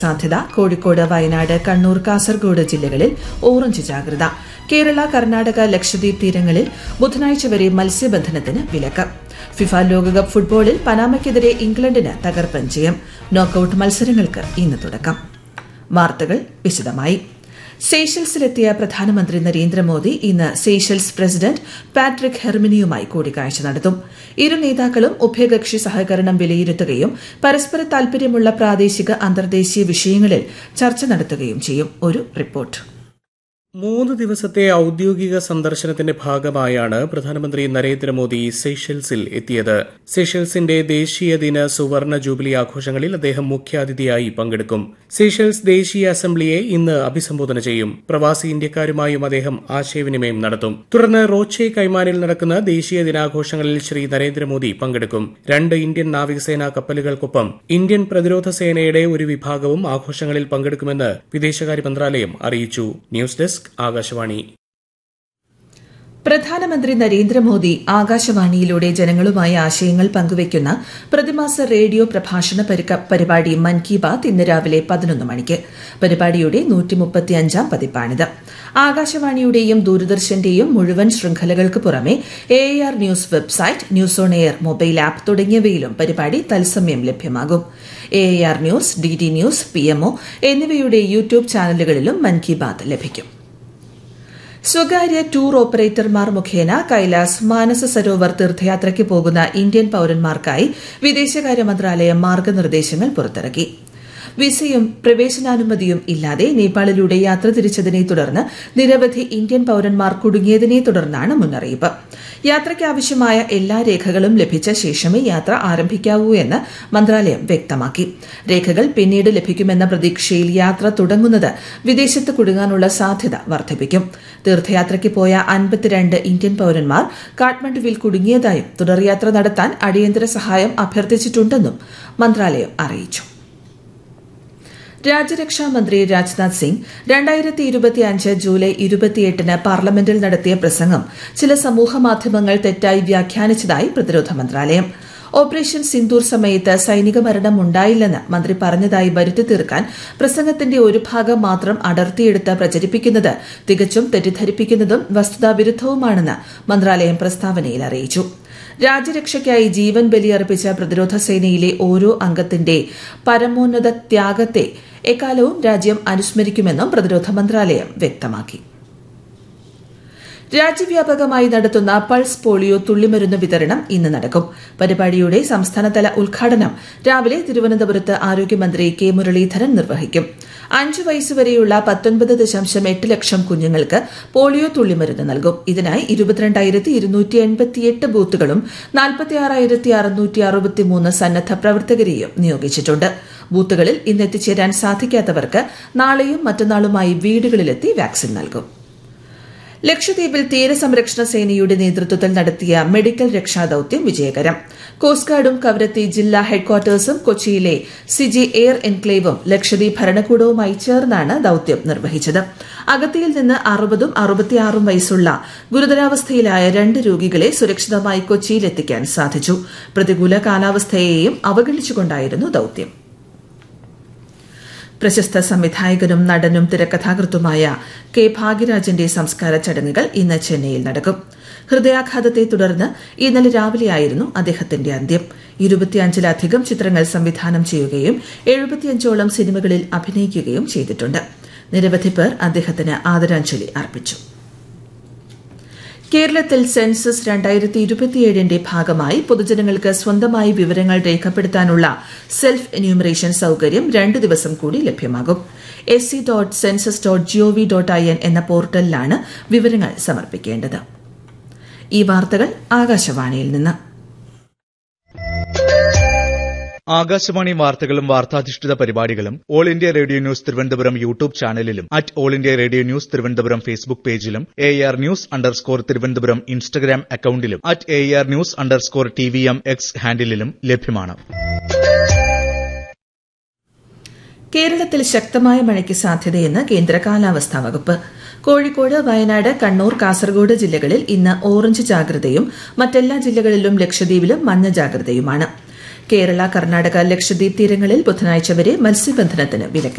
സാധ്യത കോഴിക്കോട് വയനാട് കണ്ണൂർ കാസർഗോഡ് ജില്ലകളിൽ ഓറഞ്ച് ജാഗ്രത കേരള കർണാടക ലക്ഷദ്വീപ് തീരങ്ങളിൽ ബുധനാഴ്ച വരെ മത്സ്യബന്ധനത്തിന് വിലക്ക് ഫിഫ ലോകകപ്പ് ഫുട്ബോളിൽ പനാമയ്ക്കെതിരെ ഇംഗ്ലണ്ടിന് തകർപ്പൻ ജയം നോക്കൌട്ട് മത്സരങ്ങൾക്ക് ഇന്ന് തുടക്കം വാർത്തകൾ വിശദമായി സേഷൽസിലെത്തിയ പ്രധാനമന്ത്രി നരേന്ദ്രമോദി ഇന്ന് സേഷൽസ് പ്രസിഡന്റ് പാട്രിക് ഹെർമിനിയുമായി കൂടിക്കാഴ്ച നടത്തും ഇരു നേതാക്കളും ഉഭയകക്ഷി സഹകരണം വിലയിരുത്തുകയും പരസ്പര താൽപര്യമുള്ള പ്രാദേശിക അന്തർദേശീയ വിഷയങ്ങളിൽ ചർച്ച നടത്തുകയും ചെയ്യും ഒരു റിപ്പോർട്ട് മൂന്ന് ദിവസത്തെ ഔദ്യോഗിക സന്ദർശനത്തിന്റെ ഭാഗമായാണ് പ്രധാനമന്ത്രി നരേന്ദ്രമോദി സെഷൽസിൽ എത്തിയത് സെഷൽസിന്റെ ദേശീയ ദിന സുവർണ ജൂബിലി ആഘോഷങ്ങളിൽ അദ്ദേഹം മുഖ്യാതിഥിയായി പങ്കെടുക്കും സെഷൽസ് ദേശീയ അസംബ്ലിയെ ഇന്ന് അഭിസംബോധന ചെയ്യും പ്രവാസി ഇന്ത്യക്കാരുമായും അദ്ദേഹം ആശയവിനിമയം നടത്തും തുടർന്ന് റോച്ചെ കൈമാനിൽ നടക്കുന്ന ദേശീയ ദിനാഘോഷങ്ങളിൽ ശ്രീ നരേന്ദ്രമോദി പങ്കെടുക്കും രണ്ട് ഇന്ത്യൻ നാവികസേനാ കപ്പലുകൾക്കൊപ്പം ഇന്ത്യൻ പ്രതിരോധ സേനയുടെ ഒരു വിഭാഗവും ആഘോഷങ്ങളിൽ പങ്കെടുക്കുമെന്ന് വിദേശകാര്യ മന്ത്രാലയം അറിയിച്ചു ന്യൂസ് ഡെസ്ക് ആകാശവാണി പ്രധാനമന്ത്രി നരേന്ദ്രമോദി ആകാശവാണിയിലൂടെ ജനങ്ങളുമായി ആശയങ്ങൾ പങ്കുവയ്ക്കുന്ന പ്രതിമാസ റേഡിയോ പ്രഭാഷണ പരിപാടി മൻ കി ബാത് ഇന്ന് രാവിലെ പതിനൊന്ന് മണിക്ക് പരിപാടിയുടെ നൂറ്റിമുപ്പത്തിയഞ്ചാം പതിപ്പാണിത് ആകാശവാണിയുടെയും ദൂരദർശന്റെയും മുഴുവൻ ശൃംഖലകൾക്ക് പുറമെ A R news website news on air mobile app തുടങ്ങിയവയിലും പരിപാടി തത്സമയം ലഭ്യമാകും A R news D D news P MO എന്നിവയുടെ യൂട്യൂബ് ചാനലുകളിലും മൻ കി ബാത് ലഭിക്കും സ്വകാര്യ ടൂർ ഓപ്പറേറ്റർമാർ മുഖേന കൈലാസ് മാനസ സരോവർ തീർത്ഥയാത്രയ്ക്ക് പോകുന്ന ഇന്ത്യൻ പൌരന്മാർക്കായി വിദേശകാര്യ മന്ത്രാലയം മാർഗനിർദ്ദേശങ്ങൾ പുറത്തിറക്കി വിസയും പ്രവേശനാനുമതിയും ഇല്ലാതെ നേപ്പാളിലൂടെ യാത്ര തിരിച്ചതിനെ തുടർന്ന് നിരവധി ഇന്ത്യൻ പൌരന്മാർ കുടുങ്ങിയതിനെ തുടർന്നാണ് മുന്നറിയിപ്പ് യാത്രയ്ക്ക് ആവശ്യമായ എല്ലാ രേഖകളും ലഭിച്ച ശേഷമേ യാത്ര ആരംഭിക്കാവൂ എന്ന് മന്ത്രാലയം വ്യക്തമാക്കി രേഖകൾ പിന്നീട് ലഭിക്കുമെന്ന പ്രതീക്ഷയിൽ യാത്ര തുടങ്ങുന്നത് വിദേശത്ത് കുടുങ്ങാനുള്ള സാധ്യത വർദ്ധിപ്പിക്കും തീർത്ഥയാത്രയ്ക്ക് പോയ അൻപത്തിരണ്ട് ഇന്ത്യൻ പൌരന്മാർ കാഠ്മണ്ഡുവിൽ കുടുങ്ങിയതായും തുടർയാത്ര നടത്താൻ അടിയന്തര സഹായം അഭ്യർത്ഥിച്ചിട്ടുണ്ടെന്നും മന്ത്രാലയം അറിയിച്ചു രാജ്യരക്ഷാ മന്ത്രി രാജ്നാഥ് സിംഗ് രണ്ടായിരത്തി ഇരുപത്തിയഞ്ച് ജൂലൈ ഇരുപത്തിയെട്ടിന് പാർലമെന്റിൽ നടത്തിയ പ്രസംഗം ചില സമൂഹമാധ്യമങ്ങൾ തെറ്റായി വ്യാഖ്യാനിച്ചതായി പ്രതിരോധ മന്ത്രാലയം ഓപ്പറേഷൻ സിന്ദൂർ സമയത്ത് സൈനിക മരണം ഉണ്ടായില്ലെന്ന് മന്ത്രി പറഞ്ഞതായി വരുത്തി തീർക്കാൻ പ്രസംഗത്തിന്റെ ഒരു ഭാഗം മാത്രം അടർത്തിയെടുത്ത് പ്രചരിപ്പിക്കുന്നത് തികച്ചും തെറ്റിദ്ധരിപ്പിക്കുന്നതും വസ്തുതാവിരുദ്ധവുമാണെന്ന് മന്ത്രാലയം പ്രസ്താവനയിൽ അറിയിച്ചു രാജ്യരക്ഷയ്ക്കായി ജീവൻ ബലിയർപ്പിച്ച പ്രതിരോധ സേനയിലെ ഓരോ അംഗത്തിന്റെ പരമോന്നത ത്യാഗത്തെ എക്കാലവും രാജ്യം അനുസ്മരിക്കുമെന്നും പ്രതിരോധ മന്ത്രാലയം വ്യക്തമാക്കി രാജ്യവ്യാപകമായി നടത്തുന്ന പൾസ് പോളിയോ തുള്ളിമരുന്ന് വിതരണം ഇന്ന് നടക്കും പരിപാടിയുടെ സംസ്ഥാനതല ഉദ്ഘാടനം രാവിലെ തിരുവനന്തപുരത്ത് ആരോഗ്യമന്ത്രി കെ മുരളീധരൻ നിർവഹിക്കും അഞ്ചു വയസ്സുവരെയുള്ള പത്തൊൻപത് ദശാംശം എട്ട് ലക്ഷം കുഞ്ഞുങ്ങൾക്ക് പോളിയോ തുള്ളിമരുന്ന് നൽകും ഇതിനായി ഇരുപത്തിരണ്ടായിരത്തി ഇരുന്നൂറ്റി എൺപത്തിയെട്ട് ബൂത്തുകളും നാൽപ്പത്തിയാറായിരത്തി അറുന്നൂറ്റി അറുപത്തിമൂന്ന് സന്നദ്ധ പ്രവർത്തകരെയും നിയോഗിച്ചിട്ടുണ്ട് ബൂത്തുകളിൽ ഇന്ന് എത്തിച്ചേരാൻ സാധിക്കാത്തവർക്ക് നാളെയും മറ്റന്നാളുമായി വീടുകളിലെത്തി വാക്സിൻ നൽകും ലക്ഷദ്വീപിൽ തീരസംരക്ഷണ സേനയുടെ നേതൃത്വത്തിൽ നടത്തിയ മെഡിക്കൽ രക്ഷാദൌത്യം വിജയകരം കോസ്റ്റ് ഗാർഡും കവരത്തി ജില്ലാ ഹെഡ്ക്വാർട്ടേഴ്സും കൊച്ചിയിലെ സിജി എയർ എൻക്ലേവും ലക്ഷദ്വീപ് ഭരണകൂടവുമായി ചേർന്നാണ് ദൌത്യം നിർവഹിച്ചത് അഗത്തിയിൽ നിന്ന് അറുപതും അറുപത്തിയാറും വയസ്സുള്ള ഗുരുതരാവസ്ഥയിലായ രണ്ട് രോഗികളെ സുരക്ഷിതമായി കൊച്ചിയിലെത്തിക്കാൻ സാധിച്ചു പ്രതികൂല കാലാവസ്ഥയെയും അവഗണിച്ചുകൊണ്ടായിരുന്നു ദൌത്യം പ്രശസ്ത സംവിധായകനും നടനും തിരക്കഥാകൃത്തുമായ കെ ഭാഗ്യരാജന്റെ സംസ്കാര ചടങ്ങുകൾ ഇന്ന് ചെന്നൈയിൽ നടക്കും ഹൃദയാഘാതത്തെ തുടർന്ന് ഇന്നലെ രാവിലെയായിരുന്നു അദ്ദേഹത്തിന്റെ അന്ത്യം ഇരുപത്തിയഞ്ചിലധികം ചിത്രങ്ങൾ സംവിധാനം ചെയ്യുകയും എഴുപത്തിയഞ്ചോളം സിനിമകളിൽ അഭിനയിക്കുകയും ചെയ്തിട്ടുണ്ട് നിരവധി പേർ അദ്ദേഹത്തിന് ആദരാഞ്ജലി അർപ്പിച്ചു കേരളത്തിൽ സെൻസസ് രണ്ടായിരത്തി ഇരുപത്തിയേഴിന്റെ ഭാഗമായി പൊതുജനങ്ങൾക്ക് സ്വന്തമായി വിവരങ്ങൾ രേഖപ്പെടുത്താനുള്ള സെൽഫ് എന്യൂമറേഷൻ സൌകര്യം രണ്ട് ദിവസം കൂടി ലഭ്യമാകും S C dot census dot GOV dot I N എന്ന പോർട്ടലിലാണ് വിവരങ്ങൾ സമർപ്പിക്കേണ്ടത് ഈ വാർത്തകൾ ആകാശവാണിയിൽ നിന്ന് ആകാശവാണി വാർത്തകളും വാർത്താധിഷ്ഠിത പരിപാടികളും All India Radio News Thiruvananthapuram YouTube ചാനലിലും at All India Radio News Thiruvananthapuram Facebook പേജിലും A R news underscore Thiruvananthapuram Instagram അക്കൌണ്ടിലും at A R news underscore T V M X ഹാൻഡിലും ലഭ്യമാണ് കേരളത്തിൽ ശക്തമായ മഴയ്ക്ക് സാധ്യതയെന്ന് കേന്ദ്ര കാലാവസ്ഥാ വകുപ്പ് കോഴിക്കോട് വയനാട് കണ്ണൂർ കാസർഗോഡ് ജില്ലകളിൽ ഇന്ന് ഓറഞ്ച് ജാഗ്രതയും മറ്റെല്ലാ ജില്ലകളിലും ലക്ഷദ്വീപിലും മഞ്ഞ ജാഗ്രതയുമാണ് കേരള കർണാടക ലക്ഷദ്വീപ് തീരങ്ങളിൽ ബുധനാഴ്ച വരെ മത്സ്യബന്ധനത്തിന് വിലക്ക്